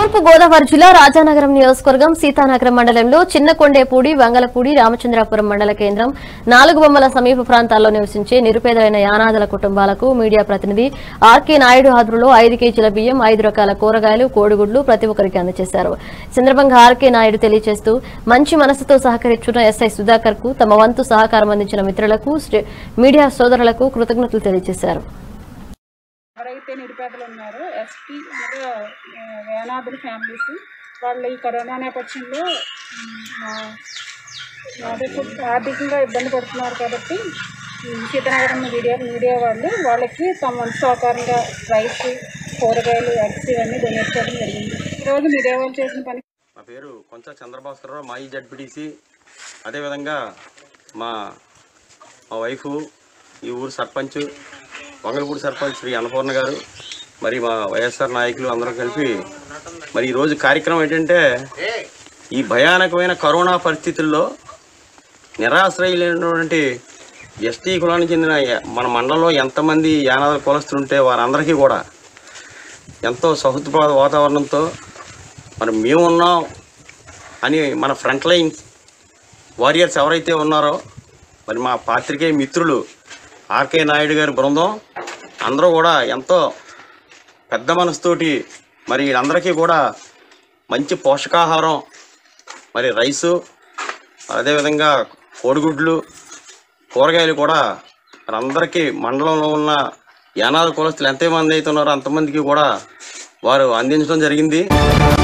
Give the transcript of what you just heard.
తూర్పు గోదావరి జిల్లా రాజానగరం నియోజకవర్గం సీతానగరం మండలంలో చిన్నకొండేపూడి వంగలపూడి రామచంద్రాపురం మండల కేంద్రం నాలుగు బొమ్మల సమీప ప్రాంతాల్లో నివసించే నిరుపేదలైన యానాదుల కుటుంబాలకు మీడియా ప్రతినిధి ఆర్కే నాయుడు ఆధ్వర్యంలో ఐదు కేజీల బియ్యం ఐదు రకాల కూరగాయలు కోడిగుడ్లు ప్రతి ఒక్కరికి అందజేశారు ఈ సందర్భంగా ఆర్కే నాయుడు తెలియజేస్తూ మంచి మనసుతో సహకరించిన ఎస్ఐ సుధాకర్ కు తమ వంతు సహకారం అందించిన మిత్రులకు శ్రీ- మీడియా సోదరులకు కృతజ్ఞతలు తెలియజేశారు ఎవరైతే నిరుపేదలు ఉన్నారో ఎస్టీ అనగా ఆ, వేలాదుల ఫ్యామిలీస్ వాళ్ళు ఈ కరోనా నేపథ్యంలో ఉమ్, ఆ, ఆర్థిక ఆర్థికంగా ఇబ్బంది పడుతున్నారు కాబట్టి ఉమ్, సీతానగరం మీడియా మీడియా వాళ్ళు వాళ్ళకి తమ వంతు సహకారంగా రైస్ కూరగాయలు ఎగ్స్ ఇవన్నీ డొనేట్ చేయడం జరిగింది ఈరోజు మీడియా వాళ్ళు చేసిన పని నా పేరు కొంచ చంద్రభాస్కరరావు మాజీ జడ్పీటీసీ అదేవిధంగా మా మా వైఫ్ ఈ ఊరు సర్పంచ్ వంగలపూడి సర్పంచ్ శ్రీ అన్నపూర్ణ గారు మరి మా వైఎస్ఆర్ నాయకులు అందరూ కలిపి మరి ఈరోజు కార్యక్రమం ఏంటంటే ఈ భయానకమైన కరోనా పరిస్థితుల్లో నిరాశ్రయులైనటువంటి ఎస్టీ కులానికి చెందిన ఎ- మన మండలంలో ఎంతమంది యానాదుల కులస్తులుంటే వారందరికీ కూడా ఎంతో సౌహృదపర వాతావరణంతో మరి మేమున్నాం అని మన ఫ్రంట్ లైన్ వారియర్స్ ఎవరైతే ఉన్నారో మరి మా పాత్రికేయ మిత్రులు ఆర్కే నాయుడు గారి బృందం అందరూ కూడా ఎంతో పెద్ద మనసుతోటి మరి వీళ్ళందరికీ కూడా మంచి పోషకాహారం మరి రైసు అదేవిధంగా కోడిగుడ్లు కూరగాయలు కూడా మరి అందరికీ మండలంలో ఉన్న యానాది కులస్తులు ఎంతమంది అయితే ఉన్నారో అంతమందికి కూడా వారు అందించడం జరిగింది